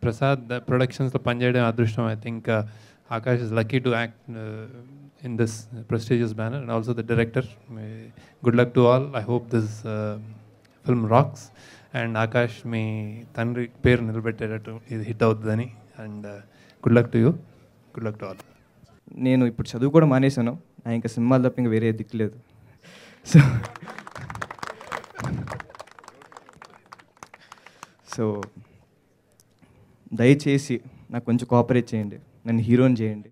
ప్రసాద్ ప్రొడక్షన్స్లో పనిచేయడం అదృష్టం I think Akash is lucky to act in this prestigious banner and also the director good luck to all I hope this film rocks and Akash మీ తండ్రి పేరు నిలబెట్టేటట్టు ఇది హిట్ అవుతుందని and good luck to you good luck to all నేను ఇప్పుడు చదువు కూడా మానేశాను నా ఇంకా సినిమాలు తప్ప ఇంకా వేరే దిక్కులేదు సో సో దయచేసి నాకు కొంచెం కోఆపరేట్ చేయండి నన్ను హీరోని చేయండి